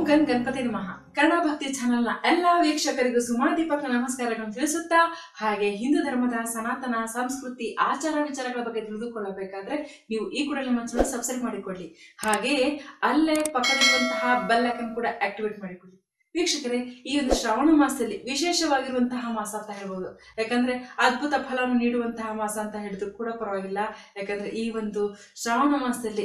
gun Ganapati ನಮಃ ಕನ್ನಡ ಭಕ್ತಿ ಚಾನೆಲ್ನ ಎಲ್ಲಾ ವೀಕ್ಷಕರಿಗೂ ಸುಮಾ ದೀಪಕ್ ನಮಸ್ಕಾರಗಳನ್ನು ತಿಳಿಸುತ್ತಾ ಹಾಗೆ ಹಿಂದೂ ಧರ್ಮದ ಸನಾತನ ಸಂಸ್ಕೃತಿ ಆಚಾರ ವಿಚಾರಗಳ ಬಗ್ಗೆ ತಿಳಿದುಕೊಳ್ಳಬೇಕಾದ್ರೆ ನೀವು ಈ ಕೂಡ ನಮ್ಮ ಚಾನಲ್ ಸಬ್ಸ್ಕ್ರೈಬ್ ಮಾಡಿಕೊಳ್ಳಿ ಹಾಗೆಯೇ ಅಲ್ಲೇ ಪಕ್ಕದಲ್ಲಿರುವಂತಹ ಬೆಲ್ ಐಕನ್ ಕೂಡ ಆಕ್ಟಿವೇಟ್ ಮಾಡಿಕೊಳ್ಳಿ ವೀಕ್ಷಕರೇ ಈ ಒಂದು ಶ್ರಾವಣ ಮಾಸದಲ್ಲಿ ವಿಶೇಷವಾಗಿರುವಂತಹ ಮಾಸ ಅಂತ ಹೇಳ್ಬೋದು ಯಾಕಂದ್ರೆ ಅದ್ಭುತ ಫಲವನ್ನು ನೀಡುವಂತಹ ಮಾಸ ಅಂತ ಹೇಳಿದ್ರು ಕೂಡ ಪರವಾಗಿಲ್ಲ ಯಾಕಂದ್ರೆ ಈ ಒಂದು ಶ್ರಾವಣ ಮಾಸದಲ್ಲಿ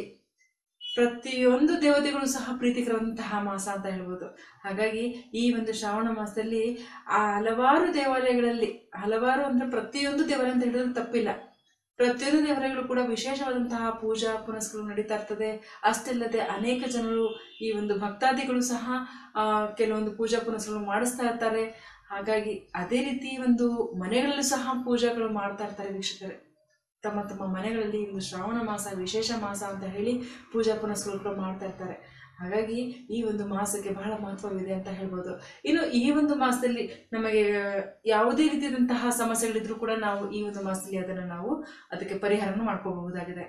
ಪ್ರತಿಯೊಂದು ದೇವತೆಗಳು ಸಹ ಪ್ರೀತಿಕರವಂತಹ ಮಾಸ ಅಂತ ಹೇಳ್ಬೋದು ಹಾಗಾಗಿ ಈ ಒಂದು ಶ್ರಾವಣ ಮಾಸದಲ್ಲಿ ಆ ಹಲವಾರು ದೇವಾಲಯಗಳಲ್ಲಿ ಹಲವಾರು ಅಂದ್ರೆ ಪ್ರತಿಯೊಂದು ದೇವಾಲಯ ಅಂತ ಹೇಳಿದ್ರೆ ತಪ್ಪಿಲ್ಲ ಪ್ರತಿಯೊಂದು ದೇವಾಲಯಗಳು ಕೂಡ ವಿಶೇಷವಾದಂತಹ ಪೂಜಾ ಪುನಸ್ಕರು ನಡೀತಾ ಇರ್ತದೆ ಅಷ್ಟಲ್ಲದೆ ಅನೇಕ ಜನರು ಈ ಒಂದು ಭಕ್ತಾದಿಗಳು ಸಹ ಆ, ಕೆಲವೊಂದು ಪೂಜಾ ಪುನಸ್ಕರು ಮಾಡಿಸ್ತಾ ಇರ್ತಾರೆ ಹಾಗಾಗಿ ಅದೇ ರೀತಿ ಒಂದು ಮನೆಗಳಲ್ಲೂ ಸಹ ಪೂಜಾಗಳು ಮಾಡ್ತಾ ಇರ್ತಾರೆ ವೀಕ್ಷಕರೇ ತಮ್ಮ ತಮ್ಮ ಮನೆಗಳಲ್ಲಿ ಒಂದು ಶ್ರಾವಣ ಮಾಸ ವಿಶೇಷ ಮಾಸ ಅಂತ ಹೇಳಿ ಪೂಜಾ ಪುನಸ್ಕರು ಮಾಡ್ತಾ ಇರ್ತಾರೆ ಹಾಗಾಗಿ ಈ ಒಂದು ಮಾಸಕ್ಕೆ ಬಹಳ ಮಹತ್ವವಿದೆ ಅಂತ ಹೇಳ್ಬೋದು ಇನ್ನು ಈ ಒಂದು ಮಾಸದಲ್ಲಿ ನಮಗೆ ಯಾವುದೇ ರೀತಿಯಾದಂತಹ ಸಮಸ್ಯೆಗಳಿದ್ರೂ ಕೂಡ ನಾವು ಈ ಒಂದು ಮಾಸದಲ್ಲಿ ಅದನ್ನು ನಾವು ಅದಕ್ಕೆ ಪರಿಹಾರನ ಮಾಡ್ಕೋಬಹುದಾಗಿದೆ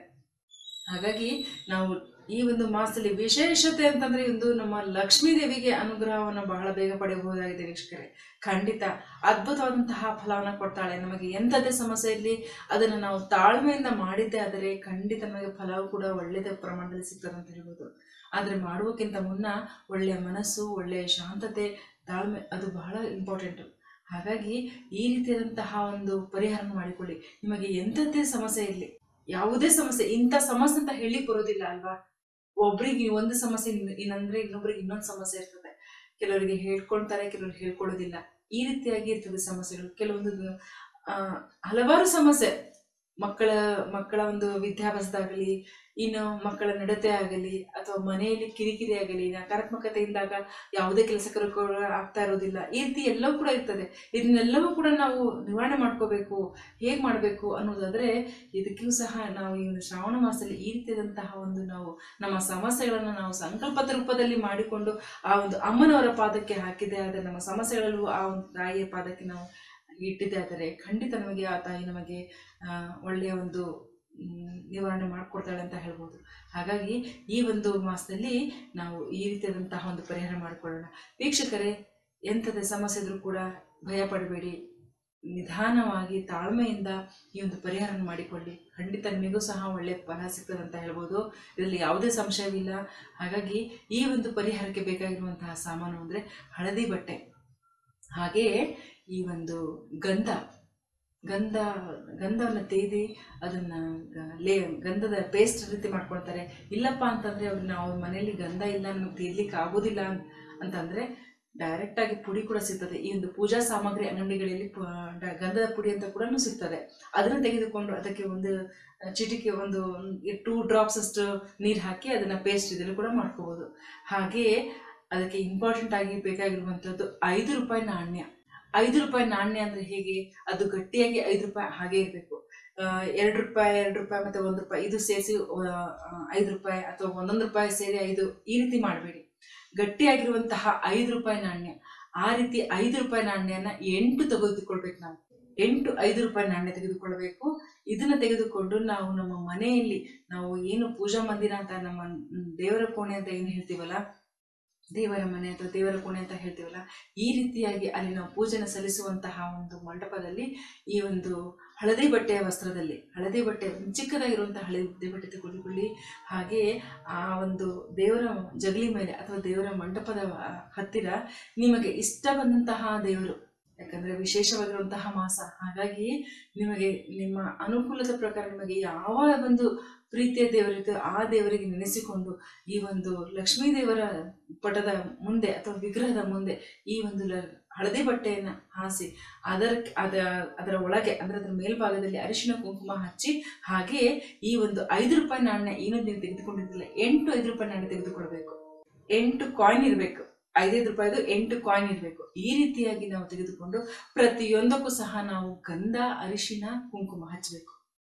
ಹಾಗಾಗಿ ನಾವು ಈ ಒಂದು ಮಾಸದಲ್ಲಿ ವಿಶೇಷತೆ ಅಂತಂದ್ರೆ ಒಂದು ನಮ್ಮ ಲಕ್ಷ್ಮೀ ದೇವಿಗೆ ಅನುಗ್ರಹವನ್ನು ಬಹಳ ಬೇಗ ಪಡೆಯಬಹುದಾಗಿದೆ ವೀಕ್ಷಕರೇ ಖಂಡಿತ ಅದ್ಭುತವಾದಂತಹ ಫಲವನ್ನು ಕೊಡ್ತಾಳೆ ನಮಗೆ ಎಂಥದ್ದೇ ಸಮಸ್ಯೆ ಇರಲಿ ಅದನ್ನು ನಾವು ತಾಳ್ಮೆಯಿಂದ ಮಾಡಿದ್ದೇ ಆದರೆ ಖಂಡಿತ ನಮಗೆ ಫಲವು ಕೂಡ ಒಳ್ಳೆಯದ ಪ್ರಮಾಣದಲ್ಲಿ ಸಿಗ್ತದೆ ಅಂತ ಹೇಳ್ಬೋದು ಆದರೆ ಮಾಡುವಕ್ಕಿಂತ ಮುನ್ನ ಒಳ್ಳೆಯ ಮನಸ್ಸು ಒಳ್ಳೆಯ ಶಾಂತತೆ ತಾಳ್ಮೆ ಅದು ಬಹಳ ಇಂಪಾರ್ಟೆಂಟು ಹಾಗಾಗಿ ಈ ರೀತಿಯಾದಂತಹ ಒಂದು ಪರಿಹಾರ ಮಾಡಿಕೊಳ್ಳಿ ನಿಮಗೆ ಎಂಥದ್ದೇ ಸಮಸ್ಯೆ ಇರಲಿ ಯಾವುದೇ ಸಮಸ್ಯೆ ಇಂಥ ಸಮಸ್ಯೆ ಅಂತ ಹೇಳಿ ಬರೋದಿಲ್ಲ ಅಲ್ವಾ ಒಬ್ರಿಗೆ ಒಂದು ಸಮಸ್ಯೆ ಇನ್ನು- ಇನ್ನಂದ್ರೆ ಇನ್ನೊಬ್ರಿಗೆ ಇನ್ನೊಂದು ಸಮಸ್ಯೆ ಇರ್ತದೆ ಕೆಲವರಿಗೆ ಹೇಳ್ಕೊಳ್ತಾರೆ ಕೆಲವರು ಹೇಳ್ಕೊಳ್ಳೋದಿಲ್ಲ ಈ ರೀತಿಯಾಗಿ ಇರ್ತದೆ ಸಮಸ್ಯೆಗಳು ಕೆಲವೊಂದು ಆ, ಹಲವಾರು ಸಮಸ್ಯೆ ಮಕ್ಕಳ ಮಕ್ಕಳ ಒಂದು ವಿದ್ಯಾಭ್ಯಾಸದಾಗಲಿ ಇನ್ನು ಮಕ್ಕಳ ನಡತೆ ಆಗಲಿ ಅಥವಾ ಮನೆಯಲ್ಲಿ ಕಿರಿಕಿರಿ ಆಗಲಿ ನಕಾರಾತ್ಮಕತೆಯಿಂದಾಗ ಯಾವುದೇ ಕೆಲಸಕರು ಕೂಡ ಆಗ್ತಾ ಇರೋದಿಲ್ಲ ಈ ರೀತಿ ಎಲ್ಲವೂ ಕೂಡ ಇರ್ತದೆ ಇದನ್ನೆಲ್ಲವೂ ಕೂಡ ನಾವು ನಿವಾರಣೆ ಮಾಡ್ಕೋಬೇಕು ಹೇಗೆ ಮಾಡಬೇಕು ಅನ್ನೋದಾದ್ರೆ ಇದಕ್ಕೂ ಸಹ ನಾವು ಈ ಒಂದು ಶ್ರಾವಣ ಮಾಸದಲ್ಲಿ ಈ ರೀತಿಯಾದಂತಹ ಒಂದು ನಾವು ನಮ್ಮ ಸಮಸ್ಯೆಗಳನ್ನು ನಾವು ಸಂಕಲ್ಪದ ರೂಪದಲ್ಲಿ ಮಾಡಿಕೊಂಡು ಆ ಒಂದು ಅಮ್ಮನವರ ಪಾದಕ್ಕೆ ಹಾಕಿದೆ ಆದರೆ ನಮ್ಮ ಸಮಸ್ಯೆಗಳಲ್ಲೂ ಆ ಒಂದು ತಾಯಿಯ ಪಾದಕ್ಕೆ ನಾವು ಇಟ್ಟಿದ್ದೆ ಆದರೆ ಖಂಡಿತ ನಮಗೆ ಆ ತಾಯಿ ನಮಗೆ ಆ, ಒಳ್ಳೆಯ ಒಂದು ಮ್, ನಿವಾರಣೆ ಮಾಡಿಕೊಡ್ತಾಳೆ ಅಂತ ಹೇಳ್ಬೋದು ಹಾಗಾಗಿ ಈ ಒಂದು ಮಾಸದಲ್ಲಿ ನಾವು ಈ ರೀತಿಯಾದಂತಹ ಒಂದು ಪರಿಹಾರ ಮಾಡಿಕೊಳ್ಳೋಣ ವೀಕ್ಷಕರೇ ಎಂಥದೇ ಸಮಸ್ಯೆ ಇದ್ರೂ ಕೂಡ ಭಯ ಪಡಬೇಡಿ ನಿಧಾನವಾಗಿ ತಾಳ್ಮೆಯಿಂದ ಈ ಒಂದು ಪರಿಹಾರ ಮಾಡಿಕೊಳ್ಳಿ ಖಂಡಿತ ನಿಮಗೂ ಸಹ ಒಳ್ಳೆಯ ಫಲ ಸಿಗ್ತದೆ ಅಂತ ಹೇಳ್ಬೋದು ಇದರಲ್ಲಿ ಯಾವುದೇ ಸಂಶಯವಿಲ್ಲ ಹಾಗಾಗಿ ಈ ಒಂದು ಪರಿಹಾರಕ್ಕೆ ಬೇಕಾಗಿರುವಂತಹ ಸಾಮಾನು ಅಂದರೆ ಹಳದಿ ಬಟ್ಟೆ ಹಾಗೆಯೇ ಈ ಒಂದು ಗಂಧ ಗಂಧ ಗಂಧವನ್ನು ತೆಗೆದು ಅದನ್ನು ಲೇ ಗಂಧದ ಪೇಸ್ಟ್ ರೀತಿ ಮಾಡ್ಕೊಳ್ತಾರೆ ಇಲ್ಲಪ್ಪ ಅಂತಂದರೆ ಅವ್ರು ನಾವು ಮನೆಯಲ್ಲಿ ಗಂಧ ಇಲ್ಲ ನಮಗೆ ತೆಗಿಲಿಕ್ಕೆ ಆಗೋದಿಲ್ಲ ಅನ್- ಅಂತಂದರೆ ಡೈರೆಕ್ಟಾಗಿ ಪುಡಿ ಕೂಡ ಸಿಗ್ತದೆ ಈ ಒಂದು ಪೂಜಾ ಸಾಮಗ್ರಿ ಅಂಗಡಿಗಳಲ್ಲಿ ಪ- ಡ- ಗಂಧದ ಪುಡಿ ಅಂತ ಕೂಡ ಸಿಗ್ತದೆ ಅದನ್ನು ತೆಗೆದುಕೊಂಡು ಅದಕ್ಕೆ ಒಂದು ಚಿಟಿಕೆ ಒಂದು ಟೂ ಡ್ರಾಪ್ಸ್ ಅಷ್ಟು ನೀರು ಹಾಕಿ ಅದನ್ನು ಪೇಸ್ಟ್ ಇದನ್ನು ಕೂಡ ಮಾಡ್ಕೋಬೋದು ಹಾಗೆಯೇ ಅದಕ್ಕೆ ಇಂಪಾರ್ಟೆಂಟ್ ಆಗಿ ಬೇಕಾಗಿರುವಂಥದ್ದು ಐದು ರೂಪಾಯಿ ನಾಣ್ಯ ಐದು ರೂಪಾಯಿ ನಾಣ್ಯ ಅಂದರೆ ಹೇಗೆ ಅದು ಗಟ್ಟಿಯಾಗಿ ಐದು ರೂಪಾಯಿ ಹಾಗೆ ಇರಬೇಕು ಎರಡು ರೂಪಾಯಿ ಎರಡು ರೂಪಾಯಿ ಮತ್ತು ಒಂದು ರೂಪಾಯಿ ಇದು ಸೇರಿಸಿ ಐದು ರೂಪಾಯಿ ಅಥವಾ ಒಂದೊಂದು ರೂಪಾಯಿ ಸೇರಿ ಐದು ಈ ರೀತಿ ಮಾಡಬೇಡಿ ಗಟ್ಟಿಯಾಗಿರುವಂತಹ ಐದು ರೂಪಾಯಿ ನಾಣ್ಯ ಆ ರೀತಿ ಐದು ರೂಪಾಯಿ ನಾಣ್ಯನ ಎಂಟು ತೆಗೆದುಕೊಳ್ಬೇಕು ನಾವು ಎಂಟು ಐದು ರೂಪಾಯಿ ನಾಣ್ಯ ತೆಗೆದುಕೊಳ್ಬೇಕು ಇದನ್ನ ತೆಗೆದುಕೊಂಡು ನಾವು ನಮ್ಮ ಮನೆಯಲ್ಲಿ ನಾವು ಏನು ಪೂಜಾ ಮಂದಿರ ಅಂತ ನಮ್ಮ ಮ್, ದೇವರ ಕೋಣೆ ಅಂತ ಏನು ಹೇಳ್ತೀವಲ್ಲ ದೇವರ ಮನೆ ಅಥವಾ ದೇವರ ಕೋಣೆ ಅಂತ ಹೇಳ್ತೀವಲ್ಲ ಈ ರೀತಿಯಾಗಿ ಅಲ್ಲಿ ನಾವು ಪೂಜೆನ ಸಲ್ಲಿಸುವಂತಹ ಒಂದು ಮಂಟಪದಲ್ಲಿ ಈ ಒಂದು ಹಳದಿ ಬಟ್ಟೆಯ ವಸ್ತ್ರದಲ್ಲಿ ಹಳದಿ ಬಟ್ಟೆ ಚಿಕ್ಕದಾಗಿರುವಂತಹ ಹಳದಿ ಬಟ್ಟೆ ತೆಗೆದುಕೊಳ್ಳಿ ಹಾಗೆಯೇ ಆ ಒಂದು ದೇವರ ಜಗಲಿ ಮೇಲೆ ಅಥವಾ ದೇವರ ಮಂಟಪದ ಆ, ಹತ್ತಿರ ನಿಮಗೆ ಇಷ್ಟ ಬಂದಂತಹ ದೇವರು ಯಾಕಂದ್ರೆ ವಿಶೇಷವಾಗಿರುವಂತಹ ಮಾಸ ಹಾಗಾಗಿ ನಿಮಗೆ ನಿಮ್ಮ ಅನುಕೂಲದ ಪ್ರಕಾರ ನಿಮಗೆ ಯಾವ ಒಂದು ಪ್ರೀತಿಯ ದೇವರಿದೆ ಆ ದೇವರಿಗೆ ನೆನೆಸಿಕೊಂಡು ಈ ಒಂದು ಲಕ್ಷ್ಮೀ ದೇವರ ಪಟದ ಮುಂದೆ ಅಥವಾ ವಿಗ್ರಹದ ಮುಂದೆ ಈ ಒಂದು ಲ- ಹಳದಿ ಬಟ್ಟೆಯನ್ನು ಹಾಸಿ ಅದರ ಅದ ಅದರ ಒಳಗೆ ಅಂದರೆ ಅದರ ಮೇಲ್ಭಾಗದಲ್ಲಿ ಅರಿಶಿನ ಕುಂಕುಮ ಹಚ್ಚಿ ಹಾಗೆಯೇ ಈ ಒಂದು ಐದು ರೂಪಾಯಿ ನಾಣ್ಯ ಏನು ನೀವು ತೆಗೆದುಕೊಂಡಿದ್ದಿಲ್ಲ ಎಂಟು ಐದು ರೂಪಾಯಿ ನಾಣ್ಯ ತೆಗೆದುಕೊಳ್ಬೇಕು ಎಂಟು ಕಾಯಿನ್ ಇರಬೇಕು ಐದೈದು ರೂಪಾಯಿದು ಎಂಟು ಕಾಯಿನ್ ಇರಬೇಕು ಈ ರೀತಿಯಾಗಿ ನಾವು ತೆಗೆದುಕೊಂಡು ಪ್ರತಿಯೊಂದಕ್ಕೂ ಸಹ ನಾವು ಗಂಧ ಅರಿಶಿನ ಕುಂಕುಮ ಹಚ್ಚಬೇಕು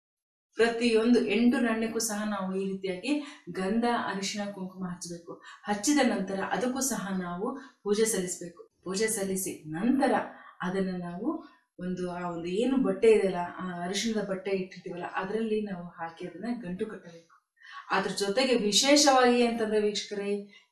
ಪ್ರತಿಯೊಂದು ಎಂಟು ನಾಣ್ಯಕ್ಕೂ ಸಹ ನಾವು ಈ ರೀತಿಯಾಗಿ ಗಂಧ ಅರಿಶಿನ ಕುಂಕುಮ ಹಚ್ಚಬೇಕು ಹಚ್ಚಿದ ನಂತರ ಅದಕ್ಕೂ ಸಹ ನಾವು ಪೂಜೆ ಸಲ್ಲಿಸಬೇಕು ಪೂಜೆ ಸಲ್ಲಿಸಿ ನಂತರ ಅದನ್ನು ನಾವು ಒಂದು ಆ ಒಂದು ಏನು ಬಟ್ಟೆ ಇದೆಯಲ್ಲ ಆ ಅರಿಶಿಣದ ಬಟ್ಟೆ ಇಟ್ಟಿರ್ತೀವಲ್ಲ ಅದರಲ್ಲಿ ನಾವು ಹಾಕಿ ಅದನ್ನ ಗಂಟು ಕಟ್ಟಬೇಕು ಅದ್ರ ಜೊತೆಗೆ ವಿಶೇಷವಾಗಿ ಅಂತಂದ್ರೆ ವೀಕ್ಷಕರೇ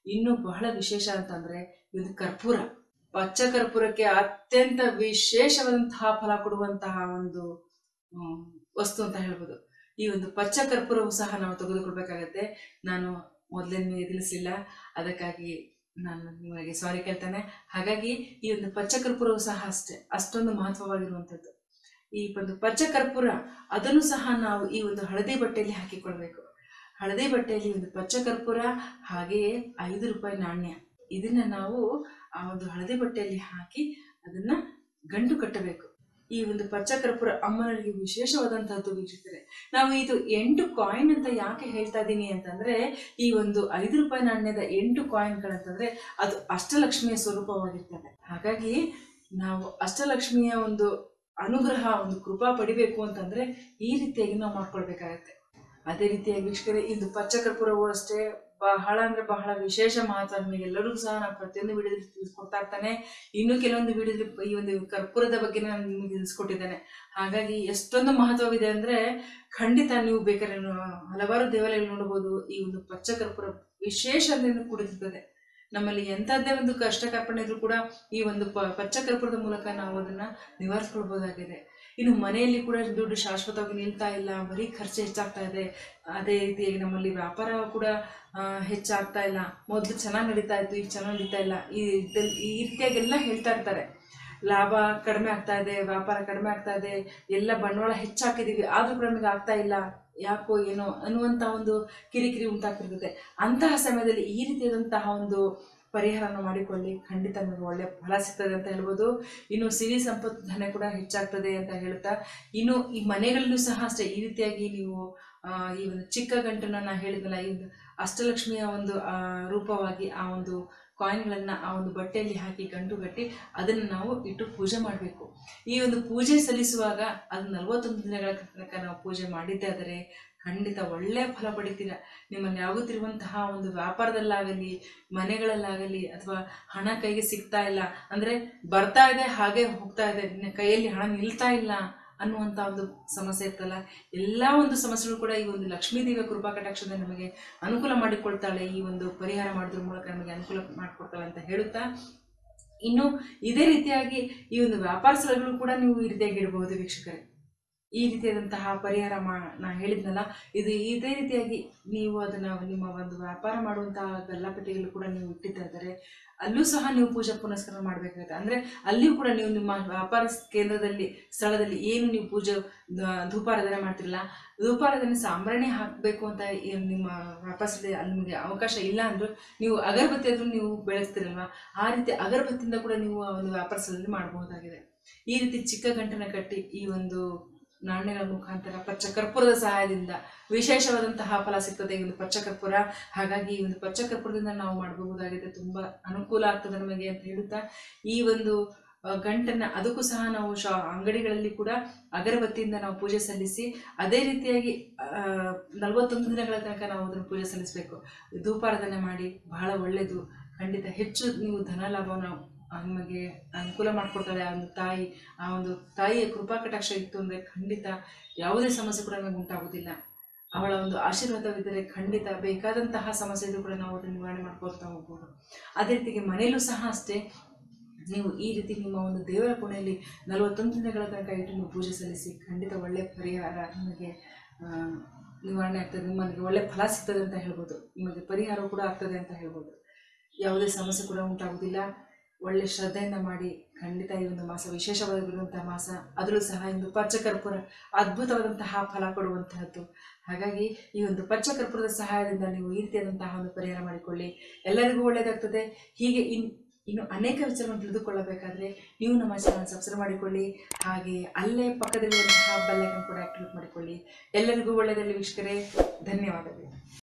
ಇನ್ನು ಬಹಳ ವಿಶೇಷ ಅಂತಂದ್ರೆ ಇದು ಕರ್ಪೂರ ಪಚ್ಚ ಕರ್ಪೂರಕ್ಕೆ ಅತ್ಯಂತ ವಿಶೇಷವಾದಂತಹ ಫಲ ಕೊಡುವಂತಹ ಒಂದು ಹ್ಮ್, ವಸ್ತು ಅಂತ ಹೇಳ್ಬೋದು ಈ ಒಂದು ಪಚ್ಚ ಕರ್ಪೂರವು ಸಹ ನಾವು ತೆಗೆದುಕೊಳ್ಬೇಕಾಗತ್ತೆ ನಾನು ಮೊದಲೇ ನಿಮಗೆ ತಿಳಿಸಲಿಲ್ಲ ಅದಕ್ಕಾಗಿ ನಾನು ನಿಮಗೆ ಸಾರಿ ಕೇಳ್ತಾನೆ ಹಾಗಾಗಿ ಈ ಒಂದು ಪಚ್ಚ ಕರ್ಪೂರವು ಸಹ ಅಷ್ಟೇ ಅಷ್ಟೊಂದು ಮಹತ್ವವಾಗಿರುವಂಥದ್ದು ಈ ಒಂದು ಪಚ್ಚ ಕರ್ಪೂರ ಅದನ್ನು ಸಹ ನಾವು ಈ ಒಂದು ಹಳದಿ ಬಟ್ಟೆಯಲ್ಲಿ ಹಾಕಿಕೊಳ್ಬೇಕು ಹಳದಿ ಬಟ್ಟೆಯಲ್ಲಿ ಒಂದು ಪಚ್ಚ ಕರ್ಪೂರ ಹಾಗೆಯೇ ಐದು ರೂಪಾಯಿ ನಾಣ್ಯ ಇದನ್ನ ನಾವು ಆ ಒಂದು ಹಳದಿ ಬಟ್ಟೆಯಲ್ಲಿ ಹಾಕಿ ಅದನ್ನ ಗಂಟು ಕಟ್ಟಬೇಕು ಈ ಒಂದು ಪಚ್ಚ ಕರ್ಪೂರ ಅಮ್ಮನವರಿಗೆ ವಿಶೇಷವಾದಂತಹದ್ದು ವೀಕ್ಷಿಸಿದರೆ ನಾವು ಇದು ಎಂಟು ಕಾಯಿನ್ ಅಂತ ಯಾಕೆ ಹೇಳ್ತಾ ಇದ್ದೀನಿ ಅಂತಂದ್ರೆ ಈ ಒಂದು ಐದು ರೂಪಾಯಿ ನಾಣ್ಯದ ಎಂಟು ಕಾಯಿನ್ಗಳಂತಂದ್ರೆ ಅದು ಅಷ್ಟಲಕ್ಷ್ಮಿಯ ಸ್ವರೂಪವಾಗಿರ್ತದೆ ಹಾಗಾಗಿ ನಾವು ಅಷ್ಟಲಕ್ಷ್ಮಿಯ ಒಂದು ಅನುಗ್ರಹ ಒಂದು ಕೃಪಾ ಪಡಿಬೇಕು ಅಂತಂದ್ರೆ ಈ ರೀತಿಯಾಗಿ ನಾವು ಮಾಡ್ಕೊಳ್ಬೇಕಾಗತ್ತೆ ಅದೇ ರೀತಿಯಾಗಿ ವೀಕ್ಷಕರೇ ಇದು ಪಚ್ಚ ಕರ್ಪೂರವು ಅಷ್ಟೇ ಬಹಳ ಅಂದ್ರೆ ಬಹಳ ವಿಶೇಷ ಮಹತ್ವ ನಿಮಗೆಲ್ಲರಿಗೂ ಸಹ ನಾನು ಪ್ರತಿಯೊಂದು ವಿಡಿಯೋದಲ್ಲಿ ತಿಳಿಸ್ಕೊಡ್ತಾ ಇರ್ತಾನೆ ಇನ್ನು ಕೆಲವೊಂದು ವಿಡಿಯೋದಲ್ಲಿ ಈ ಒಂದು ಕರ್ಪೂರದ ಬಗ್ಗೆ ನಾನು ನಿಮಗೆ ತಿಳಿಸ್ಕೊಟ್ಟಿದ್ದೇನೆ ಹಾಗಾಗಿ ಎಷ್ಟೊಂದು ಮಹತ್ವವಿದೆ ಅಂದ್ರೆ ಖಂಡಿತ ನೀವು ಬೇಕಾದ್ರೆ ನೀವು ಹಲವಾರು ದೇವಾಲಯಗಳು ನೋಡಬಹುದು ಈ ಒಂದು ಪಚ್ಚ ಕರ್ಪೂರ ವಿಶೇಷ ಅಂದ್ರೆ ಕುಡಿದಿರ್ತದೆ ನಮ್ಮಲ್ಲಿ ಎಂಥದ್ದೇ ಒಂದು ಕಷ್ಟ ಕಾರ್ಪಣ್ಯ ಇದ್ರೂ ಕೂಡ ಈ ಒಂದು ಪ ಪಚ್ಚ ಕರ್ಪೂರದ ಮೂಲಕ ನಾವು ಅದನ್ನ ನಿವಾರಿಸ್ಕೊಳ್ಬಹುದಾಗಿದೆ ಇನ್ನು ಮನೆಯಲ್ಲಿ ಕೂಡ ದುಡ್ಡು ಶಾಶ್ವತವಾಗಿ ನಿಲ್ತಾ ಇಲ್ಲ ಬರೀ ಖರ್ಚು ಹೆಚ್ಚಾಗ್ತಾ ಇದೆ ಅದೇ ರೀತಿಯಾಗಿ ನಮ್ಮಲ್ಲಿ ವ್ಯಾಪಾರ ಕೂಡ ಆ, ಹೆಚ್ಚಾಗ್ತಾ ಇಲ್ಲ ಮೊದಲು ಚೆನ್ನಾಗಿ ನಡೀತಾ ಇತ್ತು ಈಗ ಚೆನ್ನಾಗಿ ನಡೀತಾ ಇಲ್ಲ ಈ ಇದ್ದಲ್ಲಿ- ಈ ರೀತಿಯಾಗೆಲ್ಲ ಹೇಳ್ತಾ ಇರ್ತಾರೆ ಲಾಭ ಕಡಿಮೆ ಆಗ್ತಾ ಇದೆ ವ್ಯಾಪಾರ ಕಡಿಮೆ ಆಗ್ತಾ ಇದೆ ಎಲ್ಲ ಬಂಡವಾಳ ಹೆಚ್ಚಾಕಿದೀವಿ ಆದ್ರೂ ಕೂಡ ನಮಗೆ ಆಗ್ತಾ ಇಲ್ಲ ಯಾಕೋ ಏನೋ ಅನ್ನುವಂಥ ಒಂದು ಕಿರಿಕಿರಿ ಉಂಟಾಗ್ತಿರ್ತದೆ ಅಂತಹ ಸಮಯದಲ್ಲಿ ಈ ರೀತಿಯಾದಂತಹ ಒಂದು ಪರಿಹಾರನ ಮಾಡಿಕೊಳ್ಳಿ ಖಂಡಿತ ನಿಮಗೆ ಒಳ್ಳೆ ಫಲ ಸಿಗ್ತದೆ ಅಂತ ಹೇಳ್ಬೋದು ಇನ್ನು ಸಿರಿ ಸಂಪತ್ತು ಧನ ಕೂಡ ಹೆಚ್ಚಾಗ್ತದೆ ಅಂತ ಹೇಳ್ತಾ ಇನ್ನು ಈ ಮನೆಗಳಲ್ಲೂ ಸಹ ಅಷ್ಟೇ ಈ ರೀತಿಯಾಗಿ ನೀವು ಆ, ಈ ಒಂದು ಚಿಕ್ಕ ಗಂಟನ್ನ ನಾ ಹೇಳಿದ್ನಲ್ಲ ಈ ಒಂದು ಅಷ್ಟಲಕ್ಷ್ಮಿಯ ಒಂದು ಆ, ರೂಪವಾಗಿ ಆ ಒಂದು ಕಾಯಿನ್ಗಳನ್ನು ಆ ಒಂದು ಬಟ್ಟೆಯಲ್ಲಿ ಹಾಕಿ ಗಂಟು ಕಟ್ಟಿ ಅದನ್ನು ನಾವು ಇಟ್ಟು ಪೂಜೆ ಮಾಡಬೇಕು ಈ ಒಂದು ಪೂಜೆ ಸಲ್ಲಿಸುವಾಗ ಅದು ನಲವತ್ತೊಂದು ದಿನಗಳ ತನಕ ನಾವು ಪೂಜೆ ಮಾಡಿದ್ದೇ ಆದರೆ ಖಂಡಿತ ಒಳ್ಳೆಯ ಫಲ ಪಡಿತೀರ ನಿಮ್ಮಲ್ಲಿ ಆಗುತ್ತಿರುವಂತಹ ಒಂದು ವ್ಯಾಪಾರದಲ್ಲಾಗಲಿ ಮನೆಗಳಲ್ಲಾಗಲಿ ಅಥವಾ ಹಣ ಕೈಗೆ ಸಿಗ್ತಾ ಇಲ್ಲ ಅಂದರೆ ಬರ್ತಾ ಇದೆ ಹಾಗೆ ಹೋಗ್ತಾ ಇದೆ ನಿನ್ನ ಕೈಯಲ್ಲಿ ಹಣ ನಿಲ್ತಾ ಇಲ್ಲ ಅನ್ನುವಂಥ ಒಂದು ಸಮಸ್ಯೆ ಇರ್ತಲ್ಲ ಎಲ್ಲ ಒಂದು ಸಮಸ್ಯೆಗಳು ಕೂಡ ಈ ಒಂದು ಲಕ್ಷ್ಮೀ ದೇವಿಯ ಕೃಪಾ ಕಟಾಕ್ಷದ ನಮಗೆ ಅನುಕೂಲ ಮಾಡಿಕೊಳ್ತಾಳೆ ಈ ಒಂದು ಪರಿಹಾರ ಮಾಡೋದ್ರ ಮೂಲಕ ನಮಗೆ ಅನುಕೂಲ ಮಾಡಿಕೊಡ್ತಾಳೆ ಅಂತ ಹೇಳುತ್ತಾ ಇನ್ನು ಇದೇ ರೀತಿಯಾಗಿ ಈ ಒಂದು ವ್ಯಾಪಾರ ಸ್ಥಳಗಳು ಕೂಡ ನೀವು ಈ ರೀತಿಯಾಗಿ ಇಡಬಹುದು ವೀಕ್ಷಕರೇ ಈ ರೀತಿಯಾದಂತಹ ಪರಿಹಾರ ಮಾ ನಾ ಹೇಳಿದ್ನಲ್ಲ ಇದು ಇದೇ ರೀತಿಯಾಗಿ ನೀವು ಅದನ್ನು ನಿಮ್ಮ ಒಂದು ವ್ಯಾಪಾರ ಮಾಡುವಂತಹ ಗಲ್ಲಾಪೆಟ್ಟಿಗೆಗಳು ಕೂಡ ನೀವು ಇಟ್ಟಿದ್ದಾರೆ ಅಲ್ಲೂ ಸಹ ನೀವು ಪೂಜಾ ಪುನಸ್ಕಾರ ಮಾಡಬೇಕಾಗುತ್ತೆ ಅಂದರೆ ಅಲ್ಲಿಯೂ ಕೂಡ ನೀವು ನಿಮ್ಮ ವ್ಯಾಪಾರ ಕೇಂದ್ರದಲ್ಲಿ ಸ್ಥಳದಲ್ಲಿ ಏನು ನೀವು ಪೂಜೆ ದ- ಧೂಪಾರಾಧನೆ ಮಾಡ್ತಿರಲ್ಲ ಧೂಪಾರಾಧನೆ ಸಾಂಬ್ರಾಣಿ ಹಾಕಬೇಕು ಅಂತ ಏನ್ ನಿಮ್ಮ ವ್ಯಾಪಾರ ಸ್ಥಳದಲ್ಲಿ ಅಲ್ಲಿ ನಿಮಗೆ ಅವಕಾಶ ಇಲ್ಲ ಅಂದರೂ ನೀವು ಅಗರಬತ್ತಿ ಆದರೂ ನೀವು ಬೆಳೆಸ್ತಿರಲ್ವಾ ಆ ರೀತಿ ಅಗರಬತ್ತಿಯಿಂದ ಕೂಡ ನೀವು ಆ ಒಂದು ವ್ಯಾಪಾರ ಸ್ಥಳದಲ್ಲಿ ಮಾಡಬಹುದಾಗಿದೆ ಈ ರೀತಿ ಚಿಕ್ಕ ಗಂಟನ ಕಟ್ಟಿ ಈ ಒಂದು ನಾಣ್ಯಗಳ ಮುಖಾಂತರ ಪಚ್ಚ ಕರ್ಪೂರದ ಸಹಾಯದಿಂದ ವಿಶೇಷವಾದಂತಹ ಫಲ ಸಿಗ್ತದೆ ಈ ಒಂದು ಪಚ್ಚ ಕರ್ಪೂರ ಹಾಗಾಗಿ ಈ ಒಂದು ಪಚ್ಚ ಕರ್ಪೂರದಿಂದ ನಾವು ಮಾಡಬಹುದಾಗಿದೆ ತುಂಬಾ ಅನುಕೂಲ ಆಗ್ತದೆ ನಮಗೆ ಅಂತ ಹೇಳುತ್ತಾ ಈ ಒಂದು ಆ, ಗಂಟನ್ನ ಅದಕ್ಕೂ ಸಹ ನಾವು ಶಾ ಅಂಗಡಿಗಳಲ್ಲಿ ಕೂಡ ಅಗರಬತ್ತಿಯಿಂದ ನಾವು ಪೂಜೆ ಸಲ್ಲಿಸಿ ಅದೇ ರೀತಿಯಾಗಿ ನಲವತ್ತೊಂದು ದಿನಗಳ ತನಕ ನಾವು ಅದನ್ನು ಪೂಜೆ ಸಲ್ಲಿಸಬೇಕು ಧೂಪಾರಾಧನೆ ಮಾಡಿ ಬಹಳ ಒಳ್ಳೆಯದು ಖಂಡಿತ ಹೆಚ್ಚು ನೀವು ಧನ ಲಾಭ ನಾವು ನಮಗೆ ಅನುಕೂಲ ಮಾಡಿಕೊಡ್ತಾಳೆ ಆ ಒಂದು ತಾಯಿ ಆ ಒಂದು ತಾಯಿಯ ಕೃಪಾ ಕಟಾಕ್ಷ ಇತ್ತು ಅಂದರೆ ಖಂಡಿತ ಯಾವುದೇ ಸಮಸ್ಯೆ ಕೂಡ ನಮಗೆ ಉಂಟಾಗುವುದಿಲ್ಲ ಅವಳ ಒಂದು ಆಶೀರ್ವಾದವಿದ್ದರೆ ಖಂಡಿತ ಬೇಕಾದಂತಹ ಸಮಸ್ಯೆ ಇದ್ರೂ ಕೂಡ ನಾವು ಅದನ್ನು ನಿವಾರಣೆ ಮಾಡ್ಕೊಳ್ತಾ ಹೋಗ್ಬೋದು ಅದೇ ರೀತಿಗೆ ಮನೆಯಲ್ಲೂ ಸಹ ಅಷ್ಟೇ ನೀವು ಈ ರೀತಿ ನಿಮ್ಮ ಒಂದು ದೇವರ ಕೋಣೆಯಲ್ಲಿ ನಲವತ್ತೊಂದು ದಿನಗಳ ತನಕ ಇಟ್ಟು ನೀವು ಪೂಜೆ ಸಲ್ಲಿಸಿ ಖಂಡಿತ ಒಳ್ಳೆಯ ಪರಿಹಾರ ನಿಮಗೆ ಆ, ನಿವಾರಣೆ ಆಗ್ತದೆ ನಿಮಗೆ ಒಳ್ಳೆ ಫಲ ಸಿಗ್ತದೆ ಅಂತ ಹೇಳ್ಬೋದು ನಿಮಗೆ ಪರಿಹಾರ ಕೂಡ ಆಗ್ತದೆ ಅಂತ ಹೇಳ್ಬೋದು ಯಾವುದೇ ಸಮಸ್ಯೆ ಕೂಡ ಉಂಟಾಗುವುದಿಲ್ಲ ಒಳ್ಳೆ ಶ್ರದ್ಧೆಯಿಂದ ಮಾಡಿ ಖಂಡಿತ ಈ ಒಂದು ಮಾಸ ವಿಶೇಷವಾಗಿರುವಂತಹ ಮಾಸ ಅದರಲ್ಲೂ ಸಹ ಇಂದು ಪಚ್ಚಕರ್ಪೂರ ಅದ್ಭುತವಾದಂತಹ ಫಲ ಕೊಡುವಂತಹದ್ದು ಹಾಗಾಗಿ ಈ ಒಂದು ಪಚ್ಚಕರ್ಪೂರದ ಸಹಾಯದಿಂದ ನೀವು ಈ ರೀತಿಯಾದಂತಹ ಒಂದು ಪರಿಹಾರ ಮಾಡಿಕೊಳ್ಳಿ ಎಲ್ಲರಿಗೂ ಒಳ್ಳೆಯದಾಗ್ತದೆ ಹೀಗೆ ಇನ್ ಇನ್ನು ಅನೇಕ ವಿಚಾರಗಳನ್ನು ತಿಳಿದುಕೊಳ್ಳಬೇಕಾದ್ರೆ ನೀವು ನಮ್ಮ ಚಾನಲ್ ಸಬ್ಸ್ಕ್ರೈಬ್ ಮಾಡಿಕೊಳ್ಳಿ ಹಾಗೆ ಅಲ್ಲೇ ಪಕ್ಕದಲ್ಲಿರುವಂತಹ ಬೆಲ್ಲೈಕನ್ ಕೂಡ ಆಕ್ಟಿವೇಟ್ ಮಾಡಿಕೊಳ್ಳಿ ಎಲ್ಲರಿಗೂ ಒಳ್ಳೆಯದಲ್ಲಿ ವೀಕ್ಷಕರೇ ಧನ್ಯವಾದಗಳು